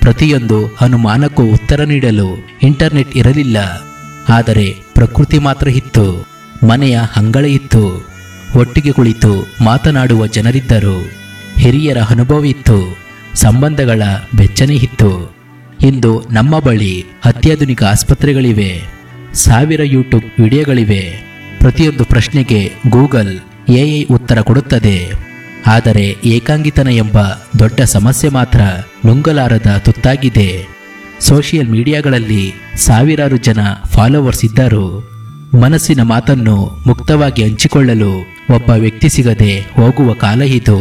ಪ್ರತಿಯೊಂದು ಅನುಮಾನಕ್ಕೂ ಉತ್ತರ ನೀಡಲು ಇಂಟರ್ನೆಟ್ ಇರಲಿಲ್ಲ ಆದರೆ ಪ್ರಕೃತಿ ಮಾತ್ರ ಇತ್ತು ಮನೆಯ ಅಂಗಳ ಇತ್ತು ಒಟ್ಟಿಗೆ ಕುಳಿತು ಮಾತನಾಡುವ ಜನರಿದ್ದರು ಹಿರಿಯರ ಅನುಭವ ಇತ್ತು ಸಂಬಂಧಗಳ ಬೆಚ್ಚನೆ ಇತ್ತು ಇಂದು ನಮ್ಮ ಬಳಿ ಅತ್ಯಾಧುನಿಕ ಆಸ್ಪತ್ರೆಗಳಿವೆ ಸಾವಿರ ಯೂಟ್ಯೂಬ್ ವಿಡಿಯೋಗಳಿವೆ ಪ್ರತಿಯೊಂದು ಪ್ರಶ್ನೆಗೆ ಗೂಗಲ್ ಎಐ ಉತ್ತರ ಕೊಡುತ್ತದೆ ಆದರೆ ಏಕಾಂಗಿತನ ಎಂಬ ದೊಡ್ಡ ಸಮಸ್ಯೆ ಮಾತ್ರ ನುಂಗಲಾರದ ತುತ್ತಾಗಿದೆ ಸೋಷಿಯಲ್ ಮೀಡಿಯಾಗಳಲ್ಲಿ ಸಾವಿರಾರು ಜನ ಫಾಲೋವರ್ಸ್ ಇದ್ದರು ಮನಸ್ಸಿನ ಮಾತನ್ನು ಮುಕ್ತವಾಗಿ ಹಂಚಿಕೊಳ್ಳಲು ಒಬ್ಬ ವ್ಯಕ್ತಿ ಸಿಗದೆ ಹೋಗುವ ಕಾಲ ಇದು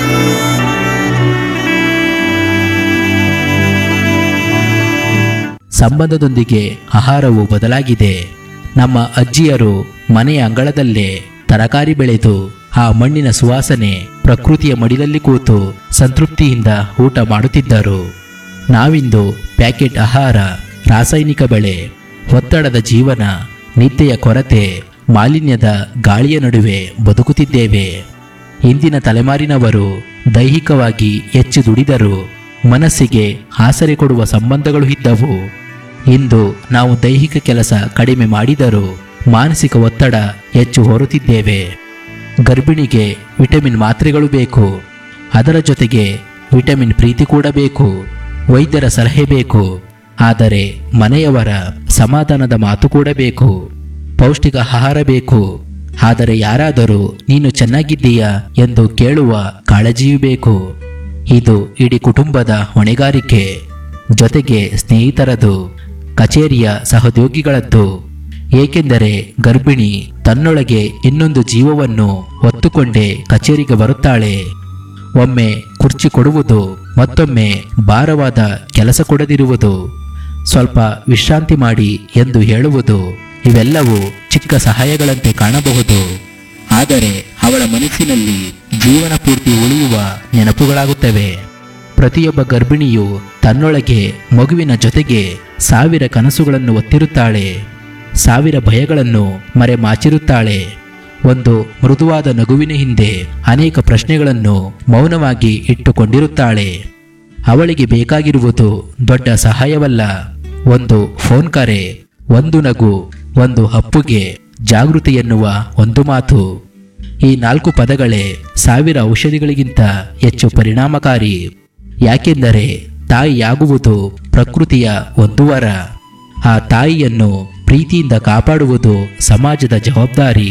ಸಂಬಂಧದೊಂದಿಗೆ ಆಹಾರವು ಬದಲಾಗಿದೆ ನಮ್ಮ ಅಜ್ಜಿಯರು ಮನೆಯ ಅಂಗಳದಲ್ಲೇ ತರಕಾರಿ ಬೆಳೆದು ಆ ಮಣ್ಣಿನ ಸುವಾಸನೆ ಪ್ರಕೃತಿಯ ಮಡಿಲಲ್ಲಿ ಕೂತು ಸಂತೃಪ್ತಿಯಿಂದ ಊಟ ಮಾಡುತ್ತಿದ್ದರು ನಾವಿಂದು ಪ್ಯಾಕೆಟ್ ಆಹಾರ ರಾಸಾಯನಿಕ ಬೆಳೆ ಒತ್ತಡದ ಜೀವನ ನಿದ್ದೆಯ ಕೊರತೆ ಮಾಲಿನ್ಯದ ಗಾಳಿಯ ನಡುವೆ ಬದುಕುತ್ತಿದ್ದೇವೆ ಇಂದಿನ ತಲೆಮಾರಿನವರು ದೈಹಿಕವಾಗಿ ಹೆಚ್ಚು ದುಡಿದರು ಮನಸ್ಸಿಗೆ ಆಸರೆ ಕೊಡುವ ಸಂಬಂಧಗಳು ಇದ್ದವು ಇಂದು ನಾವು ದೈಹಿಕ ಕೆಲಸ ಕಡಿಮೆ ಮಾಡಿದರೂ ಮಾನಸಿಕ ಒತ್ತಡ ಹೆಚ್ಚು ಹೊರುತ್ತಿದ್ದೇವೆ ಗರ್ಭಿಣಿಗೆ ವಿಟಮಿನ್ ಮಾತ್ರೆಗಳು ಬೇಕು ಅದರ ಜೊತೆಗೆ ವಿಟಮಿನ್ ಪ್ರೀತಿ ಕೂಡ ಬೇಕು ವೈದ್ಯರ ಸಲಹೆ ಬೇಕು ಆದರೆ ಮನೆಯವರ ಸಮಾಧಾನದ ಮಾತು ಕೂಡ ಬೇಕು ಪೌಷ್ಟಿಕ ಆಹಾರ ಬೇಕು ಆದರೆ ಯಾರಾದರೂ ನೀನು ಚೆನ್ನಾಗಿದ್ದೀಯಾ ಎಂದು ಕೇಳುವ ಕಾಳಜಿಯೂ ಬೇಕು ಇದು ಇಡೀ ಕುಟುಂಬದ ಹೊಣೆಗಾರಿಕೆ ಜೊತೆಗೆ ಸ್ನೇಹಿತರದು ಕಚೇರಿಯ ಸಹೋದ್ಯೋಗಿಗಳದ್ದು ಏಕೆಂದರೆ ಗರ್ಭಿಣಿ ತನ್ನೊಳಗೆ ಇನ್ನೊಂದು ಜೀವವನ್ನು ಹೊತ್ತುಕೊಂಡೇ ಕಚೇರಿಗೆ ಬರುತ್ತಾಳೆ ಒಮ್ಮೆ ಕುರ್ಚಿ ಕೊಡುವುದು ಮತ್ತೊಮ್ಮೆ ಭಾರವಾದ ಕೆಲಸ ಕೊಡದಿರುವುದು ಸ್ವಲ್ಪ ವಿಶ್ರಾಂತಿ ಮಾಡಿ ಎಂದು ಹೇಳುವುದು ಇವೆಲ್ಲವೂ ಚಿಕ್ಕ ಸಹಾಯಗಳಂತೆ ಕಾಣಬಹುದು ಆದರೆ ಅವಳ ಮನಸ್ಸಿನಲ್ಲಿ ಜೀವನ ಪೂರ್ತಿ ಉಳಿಯುವ ನೆನಪುಗಳಾಗುತ್ತವೆ ಪ್ರತಿಯೊಬ್ಬ ಗರ್ಭಿಣಿಯು ತನ್ನೊಳಗೆ ಮಗುವಿನ ಜೊತೆಗೆ ಸಾವಿರ ಕನಸುಗಳನ್ನು ಒತ್ತಿರುತ್ತಾಳೆ ಸಾವಿರ ಭಯಗಳನ್ನು ಮರೆಮಾಚಿರುತ್ತಾಳೆ ಒಂದು ಮೃದುವಾದ ನಗುವಿನ ಹಿಂದೆ ಅನೇಕ ಪ್ರಶ್ನೆಗಳನ್ನು ಮೌನವಾಗಿ ಇಟ್ಟುಕೊಂಡಿರುತ್ತಾಳೆ ಅವಳಿಗೆ ಬೇಕಾಗಿರುವುದು ದೊಡ್ಡ ಸಹಾಯವಲ್ಲ ಒಂದು ಫೋನ್ ಕರೆ ಒಂದು ನಗು ಒಂದು ಅಪ್ಪುಗೆ ಜಾಗೃತಿ ಎನ್ನುವ ಒಂದು ಮಾತು ಈ ನಾಲ್ಕು ಪದಗಳೇ ಸಾವಿರ ಔಷಧಿಗಳಿಗಿಂತ ಹೆಚ್ಚು ಪರಿಣಾಮಕಾರಿ ಯಾಕೆಂದರೆ ತಾಯಿಯಾಗುವುದು ಪ್ರಕೃತಿಯ ಒಂದು ವರ ಆ ತಾಯಿಯನ್ನು ಪ್ರೀತಿಯಿಂದ ಕಾಪಾಡುವುದು ಸಮಾಜದ ಜವಾಬ್ದಾರಿ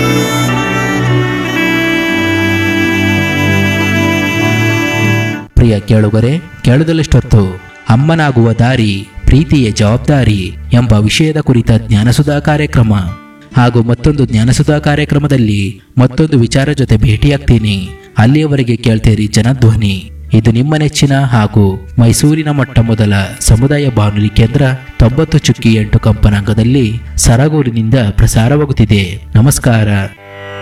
ಪ್ರಿಯ ಕೇಳುಗರೆ ಕೇಳದಲ್ಲಷ್ಟೊತ್ತು ಅಮ್ಮನಾಗುವ ದಾರಿ ಪ್ರೀತಿಯ ಜವಾಬ್ದಾರಿ ಎಂಬ ವಿಷಯದ ಕುರಿತ ಜ್ಞಾನಸುಧಾ ಕಾರ್ಯಕ್ರಮ ಹಾಗೂ ಮತ್ತೊಂದು ಜ್ಞಾನಸುಧಾ ಕಾರ್ಯಕ್ರಮದಲ್ಲಿ ಮತ್ತೊಂದು ವಿಚಾರ ಜೊತೆ ಭೇಟಿಯಾಗ್ತೀನಿ ಅಲ್ಲಿಯವರೆಗೆ ಕೇಳ್ತೇರಿ ಜನಧ್ವನಿ ಇದು ನಿಮ್ಮ ನೆಚ್ಚಿನ ಹಾಗೂ ಮೈಸೂರಿನ ಮೊಟ್ಟ ಮೊದಲ ಸಮುದಾಯ ಬಾನುಲಿ ಕೇಂದ್ರ ತೊಂಬತ್ತು ಚುಕ್ಕಿ ಎಂಟು ಕಂಪನಾಂಕದಲ್ಲಿ ಸರಗೂರಿನಿಂದ ಪ್ರಸಾರವಾಗುತ್ತಿದೆ ನಮಸ್ಕಾರ